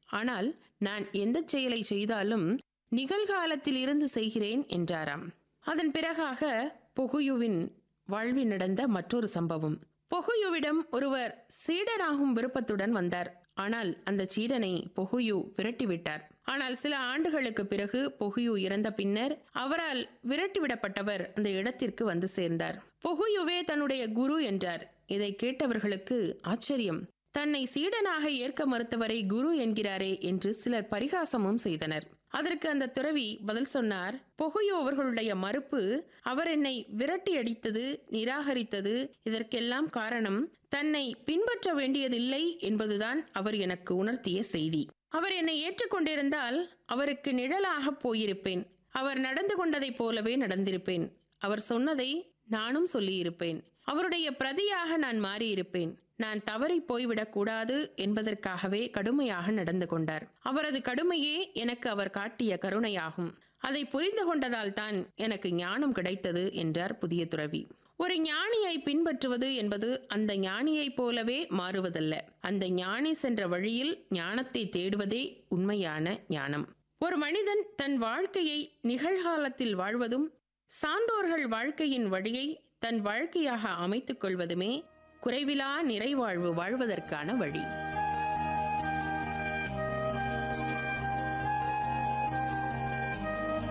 ஆனால் நான் எந்த செயலை செய்தாலும் நிகழ்காலத்தில் இருந்து செய்கிறேன் என்றாராம் அதன் பிறகாக பொகுயுவின் வாழ்வில் நடந்த மற்றொரு சம்பவம் பொகுயுவிடம் ஒருவர் சீடனாகும் விருப்பத்துடன் வந்தார் ஆனால் அந்த சீடனை பொகுயு விரட்டிவிட்டார் ஆனால் சில ஆண்டுகளுக்கு பிறகு பொகுயு இறந்த பின்னர் அவரால் விரட்டிவிடப்பட்டவர் அந்த இடத்திற்கு வந்து சேர்ந்தார் பொகுயுவே தன்னுடைய குரு என்றார் இதை கேட்டவர்களுக்கு ஆச்சரியம் தன்னை சீடனாக ஏற்க மறுத்தவரை குரு என்கிறாரே என்று சிலர் பரிகாசமும் செய்தனர் அதற்கு அந்த துறவி பதில் சொன்னார் பொகுயோ அவர்களுடைய மறுப்பு அவர் என்னை விரட்டி அடித்தது நிராகரித்தது இதற்கெல்லாம் காரணம் தன்னை பின்பற்ற வேண்டியதில்லை என்பதுதான் அவர் எனக்கு உணர்த்திய செய்தி அவர் என்னை ஏற்றுக்கொண்டிருந்தால் அவருக்கு நிழலாக போயிருப்பேன் அவர் நடந்து கொண்டதைப் போலவே நடந்திருப்பேன் அவர் சொன்னதை நானும் சொல்லியிருப்பேன் அவருடைய பிரதியாக நான் மாறியிருப்பேன் நான் தவறி போய்விடக் கூடாது என்பதற்காகவே கடுமையாக நடந்து கொண்டார் அவரது கடுமையே எனக்கு அவர் காட்டிய கருணையாகும் அதை புரிந்து கொண்டதால் தான் எனக்கு ஞானம் கிடைத்தது என்றார் புதிய துறவி ஒரு ஞானியை பின்பற்றுவது என்பது அந்த ஞானியைப் போலவே மாறுவதல்ல அந்த ஞானி சென்ற வழியில் ஞானத்தை தேடுவதே உண்மையான ஞானம் ஒரு மனிதன் தன் வாழ்க்கையை நிகழ்காலத்தில் வாழ்வதும் சான்றோர்கள் வாழ்க்கையின் வழியை தன் வாழ்க்கையாக அமைத்துக் கொள்வதுமே குறைவிலா நிறைவாழ்வு வாழ்வதற்கான வழி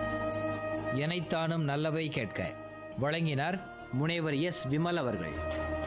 எனைத்தானும் நல்லவை கேட்க வழங்கினார் முனைவர் எஸ் விமல் அவர்கள்